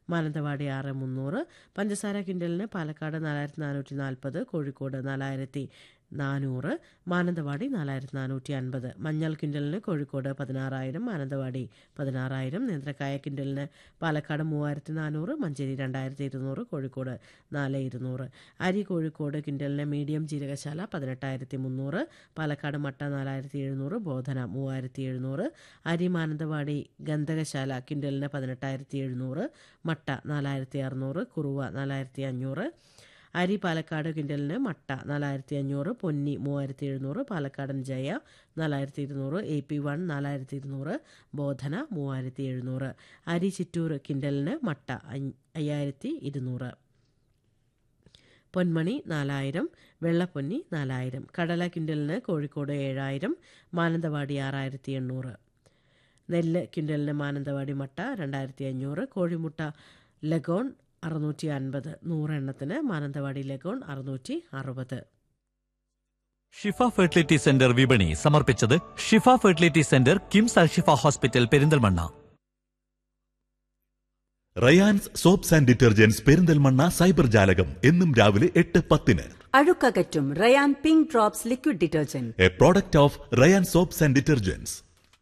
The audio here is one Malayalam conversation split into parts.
മാനന്തവാടി ആറ് മുന്നൂറ് പഞ്ചസാര കിൻഡലിന് പാലക്കാട് നാലായിരത്തി നാനൂറ്റി നാൽപ്പത് കോഴിക്കോട് നാലായിരത്തി നാനൂറ് മാനന്തവാടി നാലായിരത്തി നാനൂറ്റി അൻപത് മഞ്ഞൾ കിൻഡലിന് കോഴിക്കോട് പതിനാറായിരം മാനന്തവാടി പതിനാറായിരം നേന്ത്രക്കായ കിൻഡലിന് പാലക്കാട് മൂവായിരത്തി നാനൂറ് മഞ്ചേരി രണ്ടായിരത്തി ഇരുന്നൂറ് കോഴിക്കോട് നാല് ഇരുന്നൂറ് അരി കോഴിക്കോട് കിൻഡലിന് മീഡിയം ജീരകശാല പതിനെട്ടായിരത്തി മുന്നൂറ് പാലക്കാട് മട്ട നാലായിരത്തി എഴുന്നൂറ് ബോധന മൂവായിരത്തി എഴുന്നൂറ് അരി മാനന്തവാടി ഗന്ധകശാല കിൻഡലിന് പതിനെട്ടായിരത്തി എഴുന്നൂറ് മട്ട നാലായിരത്തി അറുന്നൂറ് കുറുവ നാലായിരത്തി അഞ്ഞൂറ് അരി പാലക്കാട് കിൻഡലിന് മട്ട നാലായിരത്തി അഞ്ഞൂറ് പൊന്നി മൂവായിരത്തി എഴുന്നൂറ് പാലക്കാടൻ ജയ നാലായിരത്തി ഇരുന്നൂറ് എ പി വൺ നാലായിരത്തി ഇരുന്നൂറ് ബോധന മൂവായിരത്തി എഴുന്നൂറ് അരി ചിറ്റൂർ കിൻഡലിന് മട്ട അയ്യായിരത്തി ഇരുന്നൂറ് പൊന്മണി നാലായിരം വെള്ളപ്പൊന്നി നാലായിരം കടല കിൻഡലിന് കോഴിക്കോട് ഏഴായിരം മാനന്തവാടി ആറായിരത്തി എണ്ണൂറ് നെല്ല് കിൻഡലിന് മാനന്തവാടി മട്ട രണ്ടായിരത്തി അഞ്ഞൂറ് കോഴിമുട്ട ലഗോൺ അറുന്നൂറ്റി അൻപത് നൂറെണ്ണത്തിന് മാനന്തവാടി ലഗോൺ അറുന്നൂറ്റി അറുപത് ഷിഫ ഫെർട്ടിലിറ്റി സെന്റർ വിപണി സമർപ്പിച്ചത് Shifa fertility centre KIMS Alshifa hospital Perinthalmanna Rayan's soaps and detergents Perinthalmanna cyber ജാലകം എന്നും രാവിലെ എട്ട് പത്തിന് അഴുക്കകറ്റും Rayan pink drops liquid detergent a product of Rayan soaps and detergents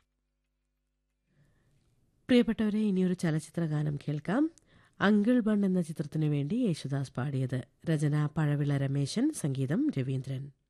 പ്രിയപ്പെട്ടവരെ ഇനിയൊരു ചലച്ചിത്ര ഗാനം കേൾക്കാം അങ്കിൾ ബൺ എന്ന ചിത്രത്തിനു വേണ്ടി യേശുദാസ് പാടിയത് രചന പഴവിള രമേശൻ സംഗീതം രവീന്ദ്രൻ